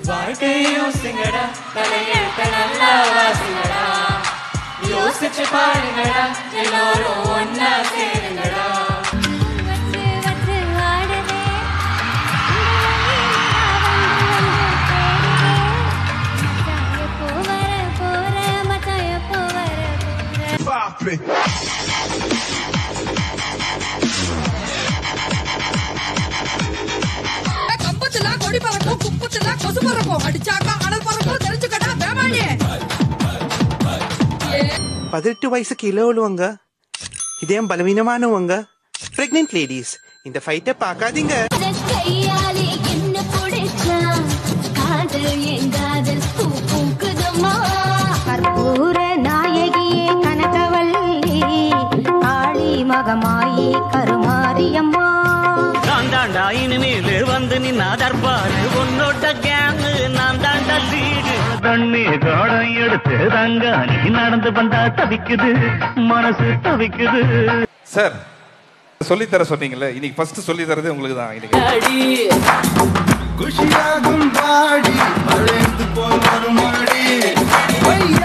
வாழ்க்கையும் சிங்கடா தலையெழுத்த நல்லா வாசிங்கடா யோசிச்சு பாருங்கடா எல்லோரும் ஒன்னா சேருங்கடா வச்சு வச்சு ஆடுதே எப்போ வர போற மச்சான் எப்போ வர போற கம்பத்துல கொடி பறக்கும் குப்பத்துல கொசு பறக்கும் அடிச்சாக்கா அனல் பறக்கும் தெரிஞ்சுக்கடா வேமாளி பதினெட்டு வயசுக்கு இள உள்ளவங்க இதயம் பலவீனமானவங்க பிரெக்னென்ட் லேடிஸ் இந்த ஃபைட்டை பார்க்காதீங்க கையாலே என்ன பிடிச்சா காதல் என் காதல் பூ பூக்குதம்மா கற்பூர நாயகியே கனகவல்லி காளி மகமாயி கருமாரியம்மா நான் தாண்டா இனிமேல் வந்து நின்னா தர்பாரு உன்னோட கேங்கு நான் தாண்டா லீடு தண்ணி காடம் எடுத்து தங்க நீ நடந்து வந்தா தவிக்குது மனசு தவிக்குது சார் சொல்லி தர சொன்னீங்கல்ல இன்னைக்கு ஃபர்ஸ்ட் சொல்லி தரது உங்களுக்கு தான் இன்னைக்கு அடி குஷியாகும் பாடி மழைந்து போல் வரும் மாடி